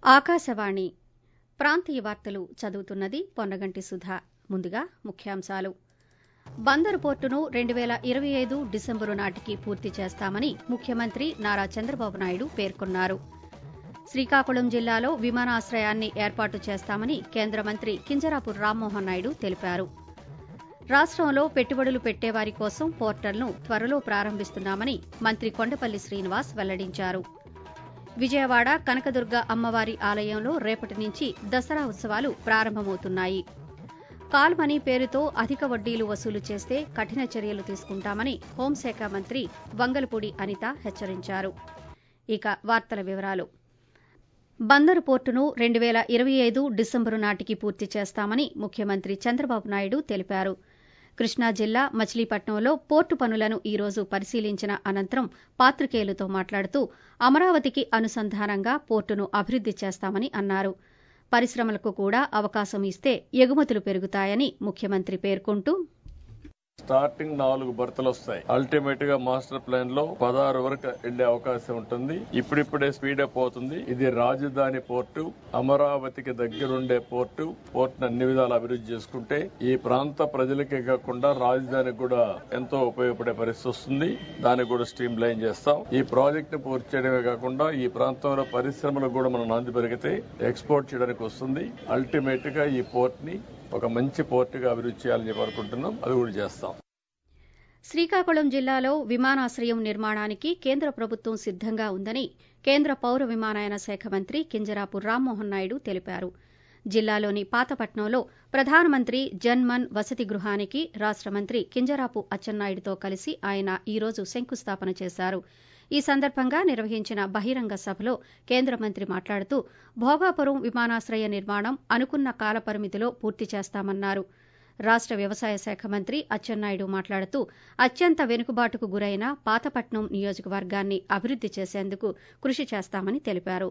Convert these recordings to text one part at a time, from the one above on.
ఆకాశవాణి ప్రాంతీయ వార్తలు చదువుతున్నది పొన్నగంటి సుధా ముందుగా ముఖ్యాంశాలు బందరు పోర్టును రెండు పేల ఇరవై ఐదు డిసెంబరు నాటికి పూర్తి చేస్తామని ముఖ్యమంత్రి నారా చంద్రబాబు నాయుడు పేర్కొన్నారు శ్రీకాకుళం జిల్లాలో విమానాశ్రయాన్ని ఏర్పాటు చేస్తామని కేంద్ర మంత్రి కింజరాపు రామ్మోహన్ నాయుడు తెలిపారు రాష్టంలో పెట్టుబడులు పెట్టేవారి కోసం పోర్టల్ను త్వరలో ప్రారంభిస్తున్నామని మంత్రి కొండపల్లి శ్రీనివాస్ వెల్లడించారు విజయవాడ కనకదుర్గ అమ్మవారి ఆలయంలో రేపటి నుంచి దసరా ఉత్సవాలు ప్రారంభమవుతున్నాయి కాల్ మనీ పేరుతో అధిక వడ్డీలు వసూలు చేస్తే కఠిన చర్యలు తీసుకుంటామని హోంశాఖ మంత్రి వంగలపూడి అనిత హెచ్చరించారు ఇక వార్తల వివరాలు బందరు పోర్టును రెండు పేల ఇరవై ఐదు డిసెంబరు నాటికి పూర్తి చేస్తామని ముఖ్యమంత్రి చంద్రబాబు నాయుడు తెలిపారు కృష్ణా జిల్లా మచిలీపట్నంలో పోర్టు పనులను ఈ రోజు పరిశీలించిన అనంతరం పాత్రికేయులతో మాట్లాడుతూ అమరావతికి అనుసంధానంగా పోర్టును అభివృద్ది చేస్తామని అన్నారు పరిశ్రమలకు కూడా అవకాశం ఇస్తే ఎగుమతులు పెరుగుతాయని ముఖ్యమంత్రి పేర్కొంటూ స్టార్టింగ్ నాలుగు బర్తలు వస్తాయి అల్టిమేట్ గా మాస్టర్ ప్లాన్ లో పదహారు వరకు వెళ్లే అవకాశం ఉంటుంది ఇప్పుడిప్పుడే స్పీడప్ అవుతుంది ఇది రాజధాని పోర్టు అమరావతికి దగ్గరుండే పోర్టు పోర్ట్ అన్ని విధాలు అభివృద్ధి చేసుకుంటే ఈ ప్రాంత ప్రజలకే కాకుండా రాజధానికి కూడా ఎంతో ఉపయోగపడే పరిస్థితి వస్తుంది దాన్ని కూడా స్ట్రీమ్ లైన్ చేస్తాం ఈ ప్రాజెక్ట్ ని పూర్తి చేయడమే కాకుండా ఈ ప్రాంతంలో పరిశ్రమలకు కూడా మనం నాంది పెరిగితే ఎక్స్పోర్ట్ చేయడానికి వస్తుంది అల్టిమేట్ గా ఈ పోర్ట్ ని ఒక మంచి పోర్టుగా అభివృద్ధి చేయాలని చెప్పి అనుకుంటున్నాం అది కూడా చేస్తాం శ్రీకాకుళం జిల్లాలో విమానాశ్రయం నిర్మాణానికి కేంద్ర ప్రభుత్వం సిద్దంగా ఉందని కేంద్ర పౌర విమానయాన శాఖ మంత్రి కింజరాపు రామ్మోహన్ నాయుడు తెలిపారు జిల్లాలోని పాతపట్నంలో ప్రధానమంత్రి జన్మన్ వసతి గృహానికి రాష్ట మంత్రి కింజరాపు అచ్చెన్నాయుడుతో కలిసి ఆయన ఈ రోజు శంకుస్థాపన చేశారు ఈ సందర్భంగా నిర్వహించిన బహిరంగ సభలో కేంద్ర మంత్రి మాట్లాడుతూ భోగాపురం విమానాశ్రయ నిర్మాణం అనుకున్న కాలపరిమితిలో పూర్తి చేస్తామన్నారు రాష్ట వ్యవసాయ శాఖ మంత్రి అచ్చెన్నాయుడు మాట్లాడుతూ అత్యంత వెనుకబాటుకు గురైన పాతపట్నం నియోజకవర్గాన్ని అభివృద్ది చేసేందుకు కృషి చేస్తామని తెలిపారు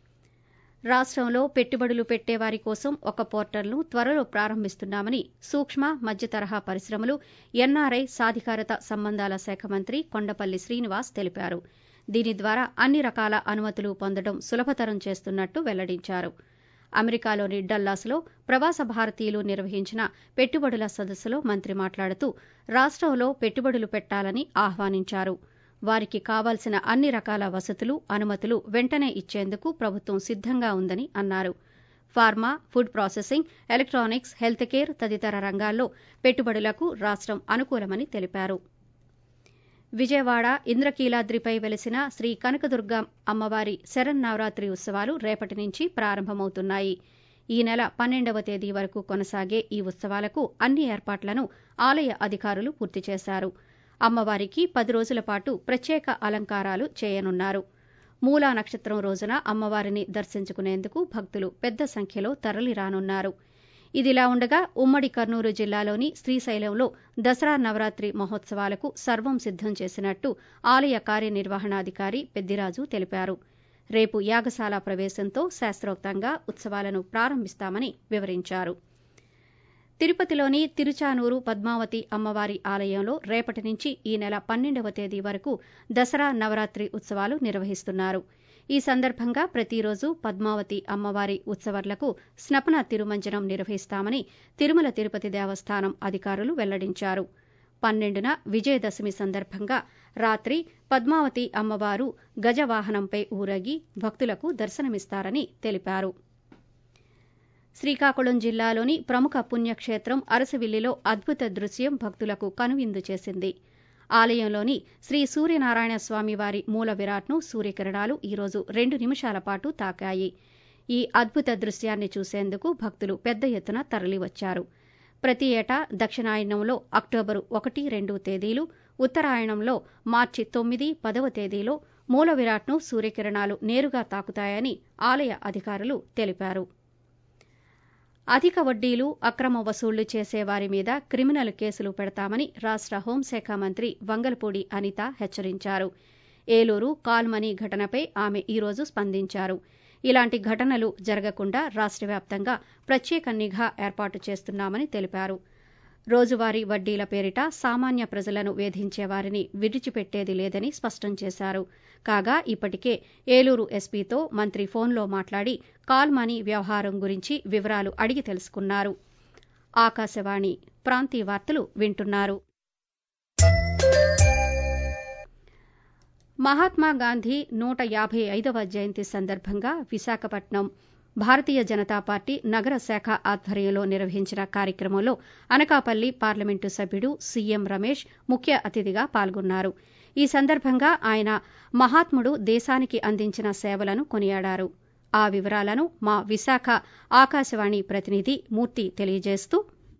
రాష్టంలో పెట్టుబడులు పెట్టేవారి కోసం ఒక పోర్టల్ను త్వరలో ప్రారంభిస్తున్నామని సూక్ష్మ మధ్య తరహా పరిశ్రమలు ఎన్ఆర్ఐ సాధికారత సంబంధాల శాఖ మంత్రి కొండపల్లి శ్రీనివాస్ తెలిపారు దీని ద్వారా అన్ని రకాల అనుమతులు పొందడం సులభతరం చేస్తున్నట్టు వెల్లడించారు అమెరికాలోని డల్లాస్లో ప్రవాస భారతీయులు నిర్వహించిన పెట్టుబడుల సదస్సులో మంత్రి మాట్లాడుతూ రాష్టంలో పెట్టుబడులు పెట్టాలని ఆహ్వానించారు వారికి కావాల్సిన అన్ని రకాల వసతులు అనుమతులు వెంటనే ఇచ్చేందుకు ప్రభుత్వం సిద్దంగా ఉందని అన్నారు pharma food processing electronics health care తదితర రంగాల్లో పెట్టుబడులకు రాష్టం అనుకూలమని తెలిపారు విజయవాడ ఇంద్రకీలాద్రిపై వెలిసిన శ్రీ కనకదుర్గ అమ్మవారి శరన్నవరాత్రి ఉత్సవాలు రేపటి నుంచి ప్రారంభమవుతున్నాయి ఈ నెల పన్నెండవ తేదీ వరకు కొనసాగే ఈ ఉత్సవాలకు అన్ని ఏర్పాట్లను ఆలయ అధికారులు పూర్తి చేశారు అమ్మవారికి పది రోజుల పాటు ప్రత్యేక అలంకారాలు చేయనున్నారు మూలా నక్షత్రం రోజున అమ్మవారిని దర్శించుకునేందుకు భక్తులు పెద్ద సంఖ్యలో తరలిరానున్నారు ఇదిలా ఉండగా ఉమ్మడి కర్నూలు జిల్లాలోని శ్రీశైలంలో దసరా నవరాత్రి మహోత్సవాలకు సర్వం సిద్దం చేసినట్టు ఆలయ కార్యనిర్వహణాధికారి పెద్దిరాజు తెలిపారు రేపు యాగశాల ప్రవేశంతో శాస్త్రోక్తంగా ఉత్సవాలను ప్రారంభిస్తామని వివరించారు తిరుపతిలోని తిరుచానూరు పద్మావతి అమ్మవారి ఆలయంలో రేపటి నుంచి ఈ నెల పన్నెండవ తేదీ వరకు దసరా నవరాత్రి ఉత్సవాలు నిర్వహిస్తున్నారు ఈ సందర్భంగా ప్రతిరోజు పద్మావతి అమ్మవారి ఉత్సవర్లకు స్నపన తిరుమంజనం నిర్వహిస్తామని తిరుమల తిరుపతి దేవస్థానం అధికారులు వెల్లడించారు పన్నెండున విజయదశమి సందర్భంగా రాత్రి పద్మావతి అమ్మవారు గజవాహనంపై ఊరగి భక్తులకు దర్శనమిస్తారని తెలిపారు శ్రీకాకుళం జిల్లాలోని ప్రముఖ పుణ్యక్షేత్రం అరసవిల్లిలో అద్భుత దృశ్యం భక్తులకు కనువిందు చేసింది ఆలయంలోని శ్రీ సూర్యనారాయణ స్వామి వారి మూల విరాట్ను సూర్యకిరణాలు ఈరోజు రెండు నిమిషాల పాటు తాకాయి ఈ అద్భుత దృశ్యాన్ని చూసేందుకు భక్తులు పెద్ద ఎత్తున తరలివచ్చారు ప్రతి ఏటా దక్షిణాయనంలో అక్టోబరు ఒకటి రెండు తేదీలు ఉత్తరాయణంలో మార్చి తొమ్మిది పదవ తేదీలో మూల విరాట్ను సూర్యకిరణాలు నేరుగా తాకుతాయని ఆలయ అధికారులు తెలిపారు అధిక వడ్డీలు అక్రమ వసూళ్లు చేసేవారి మీద క్రిమినల్ కేసులు పెడతామని రాష్ట హోంశాఖ మంత్రి వంగలపూడి అనిత హెచ్చరించారు ఏలూరు కాల్మనీ ఘటనపై ఆమె ఈరోజు స్పందించారు ఇలాంటి ఘటనలు జరగకుండా రాష్ట వ్యాప్తంగా ప్రత్యేక నిఘా ఏర్పాటు చేస్తున్నామని తెలిపారు రోజువారీ వడ్డీల పేరిట సామాన్య ప్రజలను వేధించే వారిని విడిచిపెట్టేది లేదని స్పష్టం చేశారు కాగా ఇప్పటికే ఏలూరు ఎస్పీతో మంత్రి ఫోన్లో మాట్లాడి కాల్ మనీ వ్యవహారం గురించి వివరాలు అడిగి తెలుసుకున్నారు ఆకాశవాణి ప్రాంతీయ వార్తలు వింటున్నారు మహాత్మా గాంధీ నూట యాభై ఐదవ జయంతి సందర్భంగా విశాఖపట్నం భారతీయ జనతా పార్టీ నగర శాఖ ఆధ్వర్యంలో నిర్వహించిన కార్యక్రమంలో అనకాపల్లి పార్లమెంటు సభ్యుడు సీఎం రమేష్ ముఖ్య అతిథిగా పాల్గొన్నారు ఈ సందర్భంగా ఆయన మహాత్ముడు దేశానికి అందించిన సేవలను కొనియాడారు ఆ వివరాలను మా విశాఖ ఆకాశవాణి ప్రతినిధి మూర్తి తెలియజేస్తూ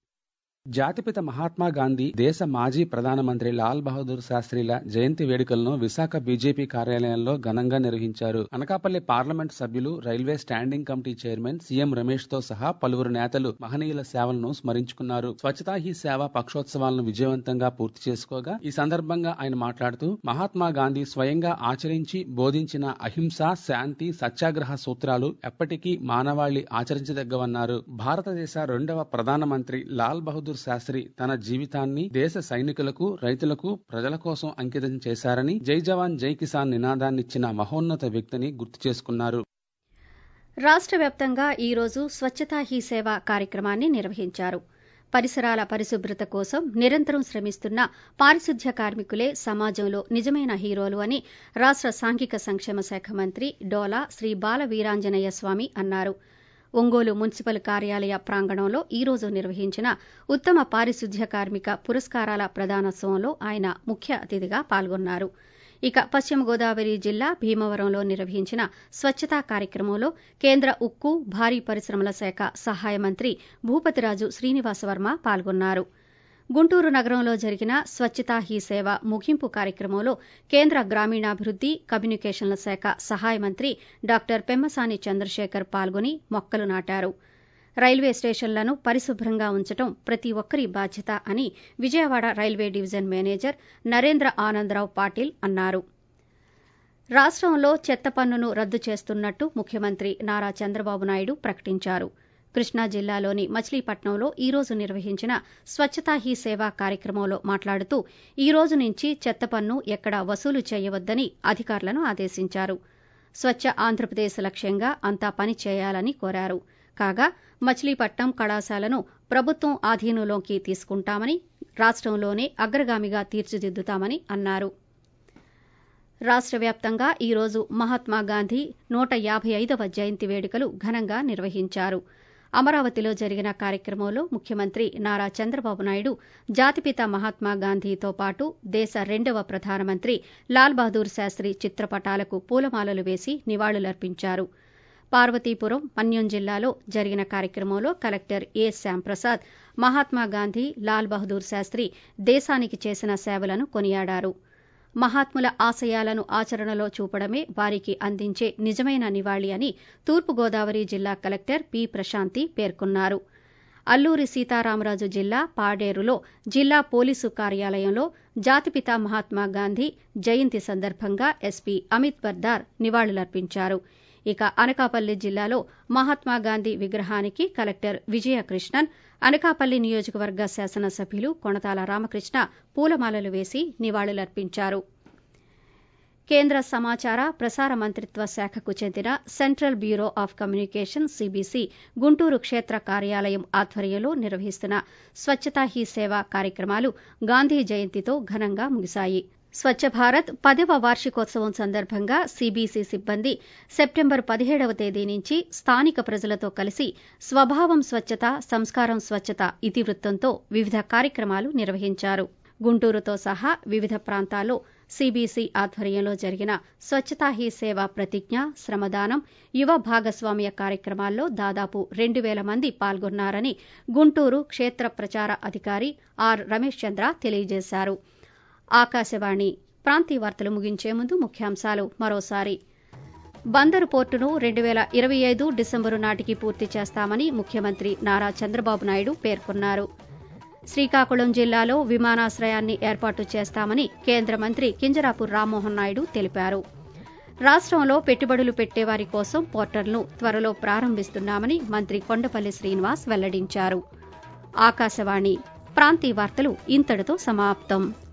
జాతిపిత మహాత్మా గాంధీ దేశ మాజీ ప్రధానమంత్రి లాల్ బహదూర్ శాస్త్రిల జయంతి వేడుకలను విశాఖ బీజేపీ కార్యాలయంలో ఘనంగా నిర్వహించారు అనకాపల్లి పార్లమెంట్ సభ్యులు railway standing committee chairman C M Ramesh తో సహా పలువురు నేతలు మహనీయుల సేవలను స్మరించుకున్నారు స్వచ్ఛతా హీ సేవ పక్షోత్సవాలను విజయవంతంగా పూర్తి చేసుకోగా ఈ సందర్భంగా ఆయన మాట్లాడుతూ మహాత్మా గాంధీ స్వయంగా ఆచరించి బోధించిన అహింస శాంతి సత్యాగ్రహ సూత్రాలు ఎప్పటికీ మానవాళి ఆచరించదగ్గవన్నారు భారతదేశ రెండవ ప్రధానమంత్రి లాల్ బహదూర్ శాస్త్రి తన జీవితాన్ని దేశ సైనికులకు రైతులకు ప్రజల కోసం అంకితం చేశారని జై జవాన్ జై కిసాన్ నినాదాన్నిచ్చిన మహోన్నత వ్యక్తిని గుర్తు చేసుకున్నారు రాష్ట్ర వ్యాప్తంగా ఈరోజు స్వచ్ఛతా హీ సేవ కార్యక్రమాన్ని నిర్వహించారు పరిసరాల పరిశుభ్రత కోసం నిరంతరం శ్రమిస్తున్న పారిశుధ్య కార్మికులే సమాజంలో నిజమైన హీరోలు అని రాష్ట్ర సాంఘిక సంక్షేమ శాఖ మంత్రి డోలా శ్రీ బాల వీరాంజనేయ స్వామి అన్నారు ఒంగోలు మున్సిపల్ కార్యాలయ ప్రాంగణంలో ఈ రోజు నిర్వహించిన ఉత్తమ పారిశుధ్య కార్మిక పురస్కారాల ప్రదానోత్సవంలో ఆయన ముఖ్య అతిథిగా పాల్గొన్నారు ఇక పశ్చిమ గోదావరి జిల్లా భీమవరంలో నిర్వహించిన స్వచ్ఛతా కార్యక్రమంలో కేంద్ర ఉక్కు భారీ పరిశ్రమల శాఖ సహాయ మంత్రి భూపతిరాజు శ్రీనివాసవర్మ పాల్గొన్నారు గుంటూరు నగరంలో జరిగిన స్వచ్ఛతా హీ సేవ ముగింపు కార్యక్రమంలో కేంద్ర గ్రామీణాభివృద్ది కమ్యూనికేషన్ల శాఖ సహాయ మంత్రి డాక్టర్ పెమ్మసాని చంద్రశేఖర్ పాల్గొని మొక్కలు నాటారు రైల్వే స్టేషన్లను పరిశుభ్రంగా ఉంచడం ప్రతి ఒక్కరి బాధ్యత అని Vijayawada railway division manager Narendra Anandarao Patil అన్నారు రాష్టంలో చెత్త పన్నును రద్దు చేస్తున్నట్టు ముఖ్యమంత్రి నారా చంద్రబాబు నాయుడు ప్రకటించారు కృష్ణా జిల్లాలోని మచిలీపట్నంలో ఈ రోజు నిర్వహించిన స్వచ్ఛతా హీ సేవ కార్యక్రమంలో మాట్లాడుతూ ఈ రోజు నుంచి చెత్త పన్ను ఎక్కడా వసూలు చేయవద్దని అధికారులను ఆదేశించారు స్వచ్ఛ ఆంధ్రప్రదేశ్ లక్ష్యంగా అంతా పని చేయాలని కోరారు కాగా మచిలీపట్నం కళాశాలను ప్రభుత్వం ఆధీనంలోకి తీసుకుంటామని రాష్టంలోనే అగ్రగామిగా తీర్చిదిద్దుతామని అన్నారు రాష్ట్ర వ్యాప్తంగా ఈ రోజు మహాత్మా గాంధీ నూట యాభై ఐదవ జయంతి వేడుకలు ఘనంగా నిర్వహించారు అమరావతిలో జరిగిన కార్యక్రమంలో ముఖ్యమంత్రి నారా చంద్రబాబు నాయుడు జాతిపిత మహాత్మా గాంధీతో పాటు దేశ రెండవ ప్రధానమంత్రి లాల్ బహదూర్ శాస్త్రి చిత్రపటాలకు పూలమాలలు వేసి నివాళులర్పించారు పార్వతీపురం మన్యం జిల్లాలో జరిగిన కార్యక్రమంలో కలెక్టర్ ఏ శ్యాంప్రసాద్ మహాత్మా గాంధీ లాల్ బహదూర్ శాస్త్రి దేశానికి చేసిన సేవలను కొనియాడారు మహాత్ముల ఆశయాలను ఆచరణలో చూపడమే వారికి అందించే నిజమైన నివాళి అని తూర్పుగోదావరి జిల్లా కలెక్టర్ పి ప్రశాంతి పేర్కొన్నారు అల్లూరి సీతారామరాజు జిల్లా పాడేరులో జిల్లా పోలీసు కార్యాలయంలో జాతిపిత మహాత్మా గాంధీ జయంతి సందర్భంగా ఎస్పీ అమిత్ బర్దార్ నివాళులర్పించారు ఇక అనకాపల్లి జిల్లాలో మహాత్మా గాంధీ విగ్రహానికి కలెక్టర్ విజయకృష్ణన్ అనకాపల్లి నియోజకవర్గ శాసనసభ్యులు కొణతాల రామకృష్ణ పూలమాలలు వేసి నివాళులర్పించారు కేంద్ర సమాచార ప్రసార మంత్రిత్వ శాఖకు చెందిన central bureau of communication CBC Guntur క్షేత్ర కార్యాలయం ఆధ్వర్యంలో నిర్వహిస్తున్న స్వచ్ఛతా హీ సేవ కార్యక్రమాలు గాంధీ జయంతితో ఘనంగా ముగిశాయి స్వచ్ఛ భారత్ పదవ వార్షికోత్సవం సందర్భంగా సీబీసీ సిబ్బంది సెప్టెంబర్ పదిహేడవ తేదీ నుంచి స్థానిక ప్రజలతో కలిసి స్వభావం స్వచ్ఛత సంస్కారం స్వచ్ఛత ఇతివృత్తంతో వివిధ కార్యక్రమాలు నిర్వహించారు గుంటూరుతో సహా వివిధ ప్రాంతాల్లో సీబీసీ ఆధ్వర్యంలో జరిగిన స్వచ్ఛతా హీ సేవ ప్రతిజ్ఞ శ్రమదానం యువ భాగస్వామ్య కార్యక్రమాల్లో దాదాపు రెండు వేల మంది పాల్గొన్నారని గుంటూరు క్షేత్ర ప్రచార అధికారి ఆర్ రమేష్ చంద్ర తెలియజేశారు ఆకాశవాణి ప్రాంతీయ వార్తలు ముగించే ముందు ముఖ్యాంశాలు మరోసారి బందరు పోర్టును రెండు వేల ఇరవై ఐదు డిసెంబరు నాటికి పూర్తి చేస్తామని ముఖ్యమంత్రి నారా చంద్రబాబు నాయుడు పేర్కొన్నారు శ్రీకాకుళం జిల్లాలో విమానాశ్రయాన్ని ఏర్పాటు చేస్తామని కేంద్ర మంత్రి కింజరాపు రామ్మోహన్ నాయుడు తెలిపారు రాష్టంలో పెట్టుబడులు పెట్టేవారి కోసం పోర్టల్ను త్వరలో ప్రారంభిస్తున్నామని మంత్రి కొండపల్లి శ్రీనివాస్ వెల్లడించారు ఆకాశవాణి ప్రాంతీయ వార్తలు ఇంతటితో సమాప్తం